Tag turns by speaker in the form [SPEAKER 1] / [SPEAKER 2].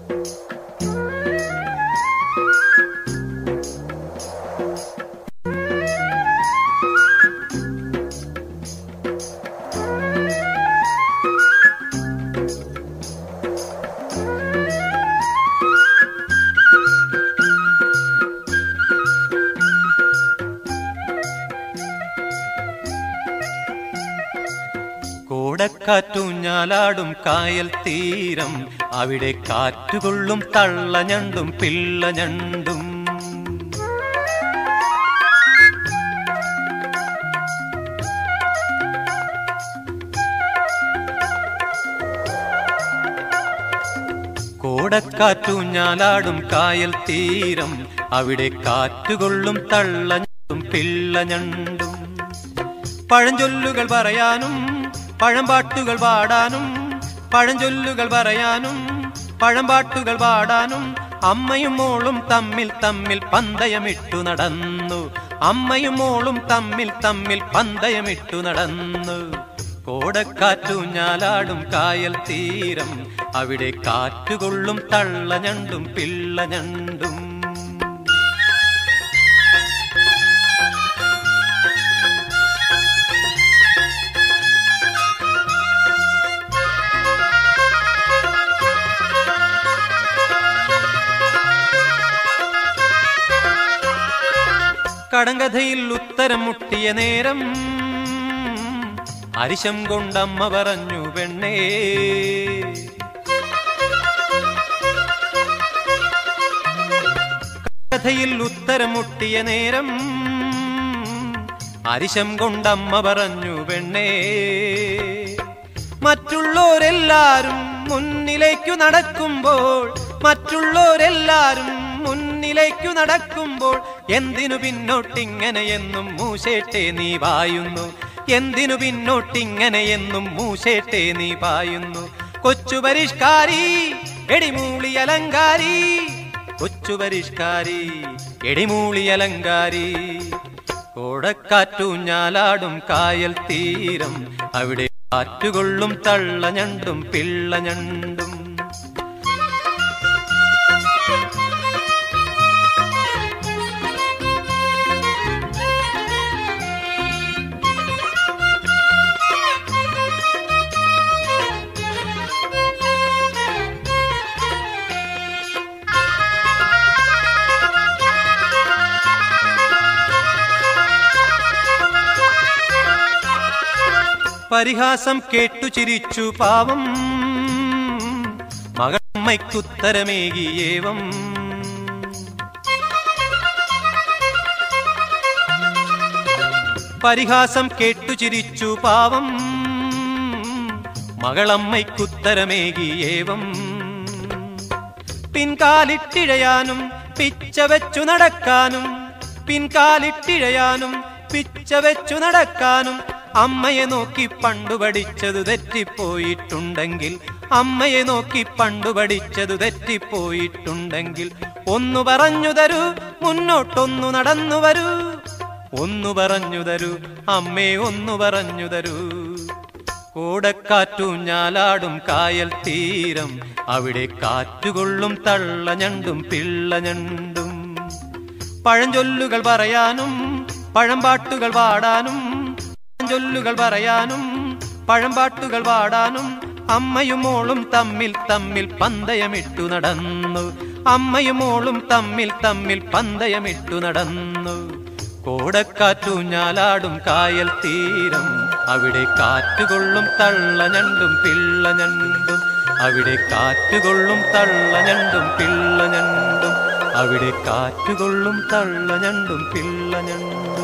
[SPEAKER 1] കോടക്കാറ്റൂഞ്ഞാലാടും കായൽ തീരം അവിടെ കാറ്റുകൊള്ളും തള്ളഞ്ഞണ്ടും പിള്ളഞ്ഞണ്ടും കോടക്കാറ്റൂഞ്ഞാലാടും കായൽ തീരം അവിടെ കാറ്റുകൊള്ളും തള്ളഞ്ഞണ്ടും പിള്ളഞ്ഞണ്ടും പഴഞ്ചൊല്ലുകൾ പറയാനും പഴംപാട്ടുകൾ പാടാനും പഴഞ്ചൊല്ലുകൾ പറയാനും പഴംപാട്ടുകൾ പാടാനും അമ്മയും മോളും തമ്മിൽ തമ്മിൽ പന്തയമിട്ടു നടന്നു അമ്മയും മോളും തമ്മിൽ തമ്മിൽ പന്തയമിട്ടു നടന്നു കോടക്കാറ്റു ഞാലാടും കായൽ തീരം അവിടെ കാറ്റുകൊള്ളും തള്ളഞ്ഞണ്ടും പിള്ളഞ്ഞണ്ടും കടങ്കഥയിൽ ഉത്തരം മുട്ടിയ നേരം അരിശം കൊണ്ടമ്മ പറഞ്ഞു പെണ്ണേ കഥയിൽ ഉത്തരം മുട്ടിയ നേരം അരിശം കൊണ്ടമ്മ പറഞ്ഞു പെണ്ണേ മറ്റുള്ളോരെല്ലാരും മുന്നിലേക്കു നടക്കുമ്പോൾ മറ്റുള്ളോരെല്ലാരും മുന്നിലേക്കു നടക്കുമ്പോൾ എന്തിനു പിന്നോട്ടിങ്ങനെയെന്നും മൂശേട്ടെ നീ പായുന്നു എന്തിനു പിന്നോട്ടിങ്ങനെയെന്നും മൂശേട്ടെ നീ പായുന്നു കൊച്ചു പരിഷ്കാരി എടിമൂളി അലങ്കാരി കൊച്ചു പരിഷ്കാരി എടിമൂളി അലങ്കാരി കോടക്കാറ്റു ഞാലാടും കായൽ തീരം അവിടെ കാറ്റുകൊള്ളും തള്ളഞ്ഞണ്ടും പിള്ളഞ്ഞണ്ടും പരിഹാസം കേട്ടു ചിരിച്ചു പാവം മകളമ്മയ്ക്കുത്തരമേകിയേവം പരിഹാസം കേട്ടു ചിരിച്ചു പാവം മകളമ്മയ്ക്കുത്തരമേകിയേവം പിൻകാലിട്ടിഴയാനും പിച്ച വെച്ചു നടക്കാനും പിൻകാലിട്ടിഴയാനും പിച്ച വെച്ചു നടക്കാനും അമ്മയെ നോക്കി പണ്ടു പഠിച്ചതു തെറ്റിപ്പോയിട്ടുണ്ടെങ്കിൽ അമ്മയെ നോക്കി പണ്ടു പഠിച്ചതു തെറ്റിപ്പോയിട്ടുണ്ടെങ്കിൽ ഒന്നു പറഞ്ഞു തരൂ മുന്നോട്ടൊന്നു നടന്നു വരൂ ഒന്നു പറഞ്ഞു തരൂ അമ്മേ ഒന്നു പറഞ്ഞു തരൂ കൂടക്കാറ്റു ഞാലാടും കായൽ തീരം അവിടെ കാറ്റുകൊള്ളും തള്ളഞ്ഞണ്ടും പിള്ളഞ്ഞണ്ടും പഴഞ്ചൊല്ലുകൾ പറയാനും പഴംപാട്ടുകൾ പാടാനും പഴഞ്ചൊല്ലുകൾ പറയാനും പഴംപാട്ടുകൾ പാടാനും അമ്മയും മോളും തമ്മിൽ തമ്മിൽ പന്തയമിട്ടു നടന്നു അമ്മയും മോളും തമ്മിൽ തമ്മിൽ പന്തയമിട്ടു നടന്നു കോടക്കാറ്റു ഞാലാടും കായൽ തീരം അവിടെ കാറ്റുകൊള്ളും തള്ളഞ്ഞണ്ടും പിള്ളഞ്ഞണ്ടും അവിടെ കാറ്റുകൊള്ളും തള്ളഞ്ഞണ്ടും പിള്ളഞ്ഞണ്ടും അവിടെ കാറ്റുകൊള്ളും തള്ളഞ്ഞണ്ടും പിള്ളഞ്ഞണ്ടും